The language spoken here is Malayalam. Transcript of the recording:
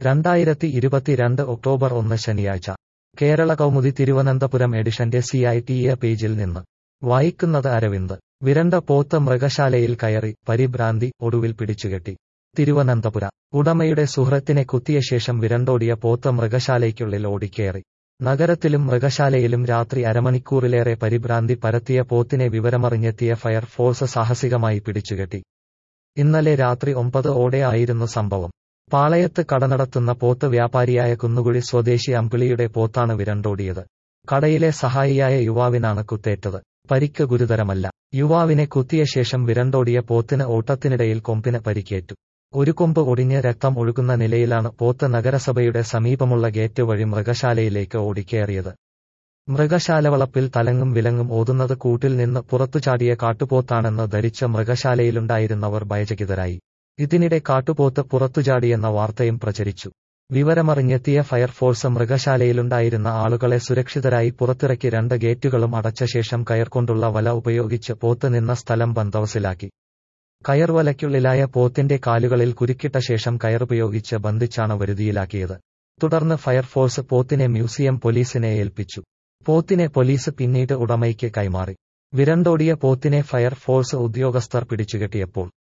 രണ്ടായിരത്തി ഇരുപത്തിരണ്ട് ഒക്ടോബർ ഒന്ന് ശനിയാഴ്ച കേരള കൗമുദി തിരുവനന്തപുരം എഡിഷന്റെ സി ഐ ടി എ പേജിൽ നിന്ന് വായിക്കുന്നത് അരവിന്ദ് വിരണ്ട പോത്ത് മൃഗശാലയിൽ കയറി പരിഭ്രാന്തി ഒടുവിൽ പിടിച്ചുകെട്ടി തിരുവനന്തപുര ഉടമയുടെ സുഹൃത്തിനെ കുത്തിയ ശേഷം വിരണ്ടോടിയ പോത്ത് മൃഗശാലയ്ക്കുള്ളിൽ ഓടിക്കേറി നഗരത്തിലും മൃഗശാലയിലും രാത്രി അരമണിക്കൂറിലേറെ പരിഭ്രാന്തി പരത്തിയ പോത്തിനെ വിവരമറിഞ്ഞെത്തിയ ഫയർ ഫോഴ്സ് സാഹസികമായി പിടിച്ചുകെട്ടി ഇന്നലെ രാത്രി ഒമ്പത് ഓടെ ആയിരുന്നു സംഭവം പാളയത്ത് കടനടത്തുന്ന പോത്ത് വ്യാപാരിയായ കുന്നുകുഴി സ്വദേശി അമ്പിളിയുടെ പോത്താണ് വിരണ്ടോടിയത് കടയിലെ സഹായിയായ യുവാവിനാണ് കുത്തേറ്റത് പരിക്ക് ഗുരുതരമല്ല യുവാവിനെ കുത്തിയ ശേഷം വിരണ്ടോടിയ പോത്തിന് ഓട്ടത്തിനിടയിൽ കൊമ്പിന് പരിക്കേറ്റു ഒരു കൊമ്പ് ഒടിഞ്ഞ് രക്തം ഒഴുകുന്ന നിലയിലാണ് പോത്ത് നഗരസഭയുടെ സമീപമുള്ള ഗേറ്റ് വഴി മൃഗശാലയിലേക്ക് ഓടിക്കേറിയത് മൃഗശാല വളപ്പിൽ തലങ്ങും വിലങ്ങും ഓതുന്നത് കൂട്ടിൽ നിന്ന് പുറത്തുചാടിയ കാട്ടുപോത്താണെന്ന് ധരിച്ച മൃഗശാലയിലുണ്ടായിരുന്നവർ ഭയചകിതരായി ഇതിനിടെ കാട്ടുപോത്ത് പുറത്തുചാടിയെന്ന വാർത്തയും പ്രചരിച്ചു വിവരമറിഞ്ഞെത്തിയ ഫയർഫോഴ്സ് മൃഗശാലയിലുണ്ടായിരുന്ന ആളുകളെ സുരക്ഷിതരായി പുറത്തിറക്കി രണ്ട് ഗേറ്റുകളും അടച്ച ശേഷം കയർകൊണ്ടുള്ള വല ഉപയോഗിച്ച് പോത്ത് നിന്ന സ്ഥലം ബന്ദോബസിലാക്കി കയർവലയ്ക്കുള്ളിലായ പോത്തിന്റെ കാലുകളിൽ കുരുക്കിട്ട ശേഷം കയറുപയോഗിച്ച് ബന്ധിച്ചാണ് വരുതിയിലാക്കിയത് തുടർന്ന് ഫയർഫോഴ്സ് പോത്തിനെ മ്യൂസിയം പോലീസിനെ ഏൽപ്പിച്ചു പോത്തിനെ പോലീസ് പിന്നീട് ഉടമയ്ക്ക് കൈമാറി വിരണ്ടോടിയ പോത്തിനെ ഫയർഫോഴ്സ് ഉദ്യോഗസ്ഥർ പിടിച്ചുകെട്ടിയപ്പോൾ